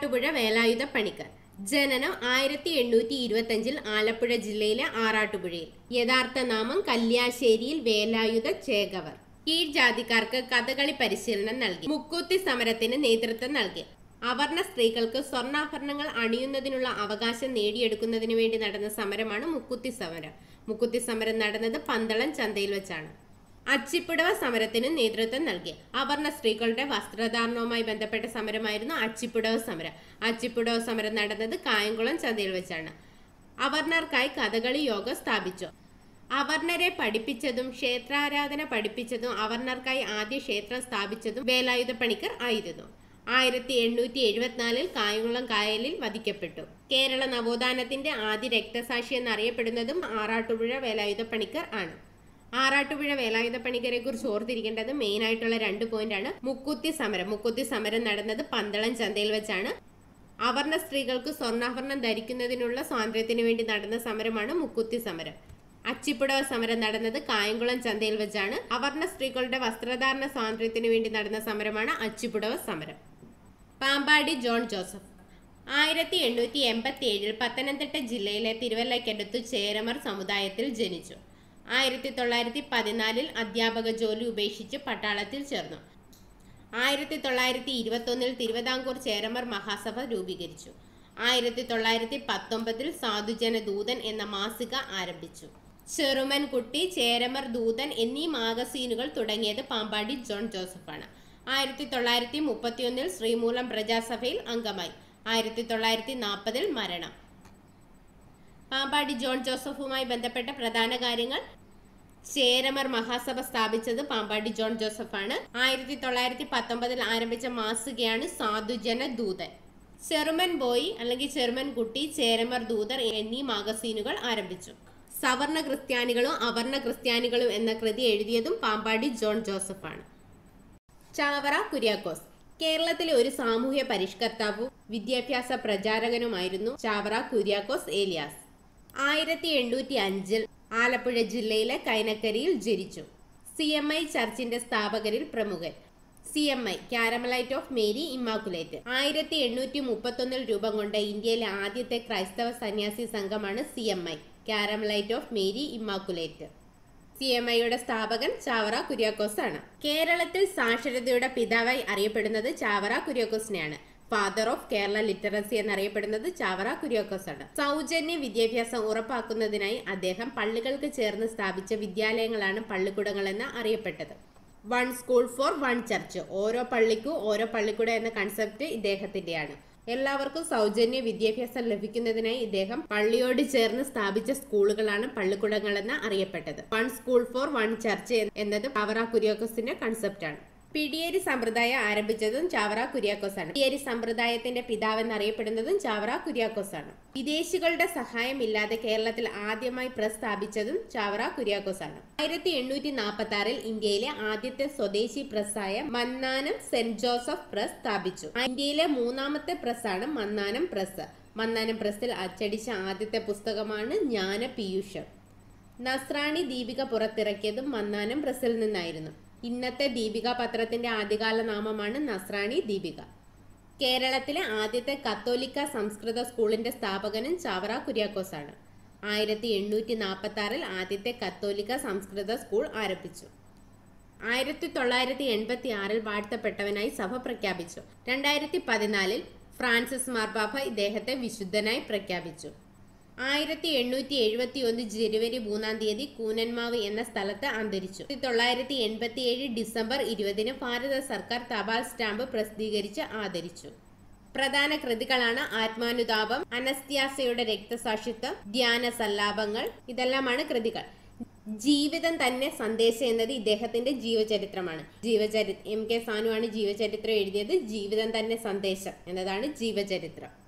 ആറാട്ടുപുഴ വേലായുധ പണിക്കർ ജനനം ആയിരത്തി എണ്ണൂറ്റി ഇരുപത്തഞ്ചിൽ ആലപ്പുഴ ജില്ലയിലെ ആറാട്ടുപുഴയിൽ യഥാർത്ഥ നാമം കല്യാശ്ശേരിയിൽ വേലായുധ ചേകവർ കീഴ് ജാതിക്കാർക്ക് കഥകളി പരിശീലനം നൽകി മുക്കൂത്തി സമരത്തിന് നേതൃത്വം നൽകി അവർണ സ്ത്രീകൾക്ക് സ്വർണ്ണാഭരണങ്ങൾ അണിയുന്നതിനുള്ള അവകാശം നേടിയെടുക്കുന്നതിന് വേണ്ടി നടന്ന സമരമാണ് മുക്കുത്തി സമരം മുക്കുത്തി സമരം നടന്നത് പന്തളം ചന്തയിൽ വെച്ചാണ് അച്ചിപ്പുടവ സമരത്തിന് നേതൃത്വം നൽകി അവർണ സ്ത്രീകളുടെ വസ്ത്രധാരണവുമായി ബന്ധപ്പെട്ട സമരമായിരുന്നു അച്ചിപ്പുടവ സമരം അച്ചിപ്പുടവ സമരം നടന്നത് കായംകുളം ചന്തയിൽ വെച്ചാണ് അവർണർക്കായി കഥകളി യോഗം സ്ഥാപിച്ചു അവർണരെ പഠിപ്പിച്ചതും ക്ഷേത്രാരാധന പഠിപ്പിച്ചതും അവർണർക്കായി ആദ്യ ക്ഷേത്രം സ്ഥാപിച്ചതും വേലായുധ പണിക്കർ ആയിരുന്നു ആയിരത്തി എണ്ണൂറ്റി എഴുപത്തിനാലിൽ കായംകുളം കായലിൽ വധിക്കപ്പെട്ടു കേരള നവോത്ഥാനത്തിന്റെ ആദ്യ രക്തസാക്ഷി എന്നറിയപ്പെടുന്നതും ആറാട്ടുപുഴ വേലായുധ പണിക്കർ ആണ് ആറാട്ടുപുഴ വേലായുധ പണിക്കരെ കുറിച്ച് ഓർത്തിരിക്കേണ്ടത് മെയിൻ ആയിട്ടുള്ള രണ്ട് പോയിന്റ് ആണ് മുക്കുത്തി സമരം മുക്കുത്തി സമരം നടന്നത് പന്തളം ചന്തയിൽ വെച്ചാണ് അവർണ സ്ത്രീകൾക്ക് സ്വർണ്ണാഭരണം ധരിക്കുന്നതിനുള്ള സ്വാതന്ത്ര്യത്തിന് വേണ്ടി നടന്ന സമരമാണ് മുക്കുത്തി സമരം അച്ചിപ്പുടവ സമരം നടന്നത് കായംകുളം ചന്തയിൽ വെച്ചാണ് അവർണ സ്ത്രീകളുടെ വസ്ത്രധാരണ സ്വാതന്ത്ര്യത്തിന് വേണ്ടി നടന്ന സമരമാണ് അച്ചിപ്പുടവ സമരം പാമ്പാടി ജോൺ ജോസഫ് ആയിരത്തി എണ്ണൂറ്റി എൺപത്തി ഏഴിൽ പത്തനംതിട്ട ജില്ലയിലെ തിരുവല്ലയ്ക്കടുത്ത് ചേരമർ സമുദായത്തിൽ ജനിച്ചു ആയിരത്തി തൊള്ളായിരത്തി പതിനാലിൽ അധ്യാപക ജോലി ഉപേക്ഷിച്ച് പട്ടാളത്തിൽ ചേർന്നു ആയിരത്തി തൊള്ളായിരത്തി ഇരുപത്തൊന്നിൽ തിരുവിതാംകൂർ ചേരമർ മഹാസഭ രൂപീകരിച്ചു ആയിരത്തി തൊള്ളായിരത്തി പത്തൊമ്പതിൽ സാധുജന ദൂതൻ എന്ന മാസിക ആരംഭിച്ചു ചെറുമൻ കുട്ടി ചേരമർ ദൂതൻ എന്നീ മാഗസീനുകൾ തുടങ്ങിയത് പാമ്പാടി ജോൺ ജോസഫാണ് ആയിരത്തി തൊള്ളായിരത്തി മുപ്പത്തിയൊന്നിൽ ശ്രീമൂലം പ്രജാസഭയിൽ അംഗമായി ആയിരത്തി തൊള്ളായിരത്തി നാൽപ്പതിൽ മരണം പാമ്പാടി ജോൺ ജോസഫുമായി ബന്ധപ്പെട്ട പ്രധാന കാര്യങ്ങൾ ചേരമർ മഹാസഭ സ്ഥാപിച്ചത് പാമ്പാടി ജോൺ ജോസഫാണ് ആയിരത്തി തൊള്ളായിരത്തി പത്തൊമ്പതിൽ ആരംഭിച്ച മാസികയാണ് സാധുജന ദൂതൻ ചെറുമൻ ബോയ് അല്ലെങ്കിൽ ചെറുമൻ കുട്ടി ചേരമർ ദൂതർ എന്നീ മാഗസീനുകൾ ആരംഭിച്ചു സവർണ ക്രിസ്ത്യാനികളും അവർണ ക്രിസ്ത്യാനികളും എന്ന കൃതി എഴുതിയതും പാമ്പാടി ജോൺ ജോസഫാണ് ചാവറ കുര്യാക്കോസ് കേരളത്തിലെ ഒരു സാമൂഹ്യ പരിഷ്കർത്താവും വിദ്യാഭ്യാസ പ്രചാരകനുമായിരുന്നു ചാവറ കുര്യാക്കോസ് ഏലിയാസ് ആയിരത്തി എണ്ണൂറ്റി അഞ്ചിൽ ആലപ്പുഴ ജില്ലയിലെ കൈനക്കരിയിൽ ജനിച്ചു സി എം ഐ ചർച്ചിന്റെ സ്ഥാപകരിൽ പ്രമുഖൻ C M I Carmelite of Mary Immaculate ആയിരത്തി എണ്ണൂറ്റി മുപ്പത്തൊന്നിൽ രൂപം കൊണ്ട ഇന്ത്യയിലെ ആദ്യത്തെ ക്രൈസ്തവ സന്യാസി സംഘമാണ് C M I Carmelite of Mary Immaculate C M ഐയുടെ സ്ഥാപകൻ ചാവറ കുര്യാക്കോസ് ആണ് കേരളത്തിൽ സാക്ഷരതയുടെ പിതാവായി അറിയപ്പെടുന്നത് ചാവറ കുര്യാക്കോസിനെയാണ് ഫാദർ ഓഫ് കേരള ലിറ്ററസി എന്നറിയപ്പെടുന്നത് ചാവറ കുര്യാക്കോസ് ആണ് സൗജന്യ വിദ്യാഭ്യാസം ഉറപ്പാക്കുന്നതിനായി അദ്ദേഹം പള്ളികൾക്ക് ചേർന്ന് സ്ഥാപിച്ച വിദ്യാലയങ്ങളാണ് പള്ളിക്കൂടങ്ങൾ എന്ന് അറിയപ്പെട്ടത് one school for one church ഓരോ പള്ളിക്കും ഓരോ പള്ളിക്കൂടം എന്ന കൺസെപ്റ്റ് ഇദ്ദേഹത്തിന്റെയാണ് എല്ലാവർക്കും സൗജന്യ വിദ്യാഭ്യാസം ലഭിക്കുന്നതിനായി ഇദ്ദേഹം പള്ളിയോട് ചേർന്ന് സ്ഥാപിച്ച സ്കൂളുകളാണ് പള്ളിക്കുടങ്ങളെന്ന് അറിയപ്പെട്ടത് one school for one church എന്നത് ചാവറ കുര്യാക്കോസിന്റെ കൺസെപ്റ്റാണ് പിടിയേരി സമ്പ്രദായം ആരംഭിച്ചതും ചാവറ കുര്യാക്കോസ് ആണ് പിടിയേരി സമ്പ്രദായത്തിന്റെ പിതാവെന്നറിയപ്പെടുന്നതും ചാവറ കുര്യാക്കോസ് ആണ് വിദേശികളുടെ സഹായമില്ലാതെ കേരളത്തിൽ ആദ്യമായി പ്രസ് സ്ഥാപിച്ചതും ചാവറ കുര്യാക്കോസ് ആണ് ആയിരത്തി എണ്ണൂറ്റി നാൽപ്പത്തി ആറിൽ ഇന്ത്യയിലെ ആദ്യത്തെ സ്വദേശി പ്രസ്സായ മന്നാനം സെന്റ് ജോസഫ് പ്രസ് സ്ഥാപിച്ചു ഇന്ത്യയിലെ മൂന്നാമത്തെ പ്രസ്സാണ് മന്നാനം പ്രസ് മന്നാനം പ്രസ്സിൽ അച്ചടിച്ച ആദ്യത്തെ പുസ്തകമാണ് ജ്ഞാന പീയൂഷം നസ്രാണി ദീപിക പുറത്തിറക്കിയതും മന്നാനം പ്രസ്സിൽ നിന്നായിരുന്നു ഇന്നത്തെ ദീപിക പത്രത്തിന്റെ ആദ്യകാല നാമമാണ് നസ്രാണി ദീപിക കേരളത്തിലെ ആദ്യത്തെ കത്തോലിക്ക സംസ്കൃത സ്കൂളിന്റെ സ്ഥാപകനും ചാവറ കുര്യാക്കോസ് ആണ് ആയിരത്തി എണ്ണൂറ്റി നാൽപ്പത്തി ആറിൽ ആദ്യത്തെ കത്തോലിക്ക സംസ്കൃത സ്കൂൾ ആരംഭിച്ചു ആയിരത്തി തൊള്ളായിരത്തി എൺപത്തി ആറിൽ വാഴ്ത്തപ്പെട്ടവനായി സഭ പ്രഖ്യാപിച്ചു രണ്ടായിരത്തി പതിനാലിൽ ഫ്രാൻസിസ് മാർപ്പാപ്പ ഇദ്ദേഹത്തെ വിശുദ്ധനായി പ്രഖ്യാപിച്ചു ആയിരത്തി എണ്ണൂറ്റി എഴുപത്തി ഒന്ന് ജനുവരി മൂന്നാം തീയതി കൂനന്മാവ് എന്ന സ്ഥലത്ത് അന്തരിച്ചു ആയിരത്തി തൊള്ളായിരത്തി എൺപത്തി ഏഴ് ഡിസംബർ ഇരുപതിന് ഭാരത സർക്കാർ തപാൽ സ്റ്റാമ്പ് പ്രസിദ്ധീകരിച്ച് ആദരിച്ചു പ്രധാന കൃതികളാണ് ആത്മാനുതാപം അനസ്ത്യാസയുടെ രക്തസാക്ഷിത്വം ധ്യാന സല്ലാപങ്ങൾ ഇതെല്ലാമാണ് കൃതികൾ ജീവിതം തന്നെ സന്ദേശം എന്നത് ഇദ്ദേഹത്തിന്റെ ജീവചരിത്രമാണ് ജീവചരി എം കെ സാനുവാണ് ജീവചരിത്രം എഴുതിയത് ജീവിതം തന്നെ സന്ദേശം എന്നതാണ് ജീവചരിത്രം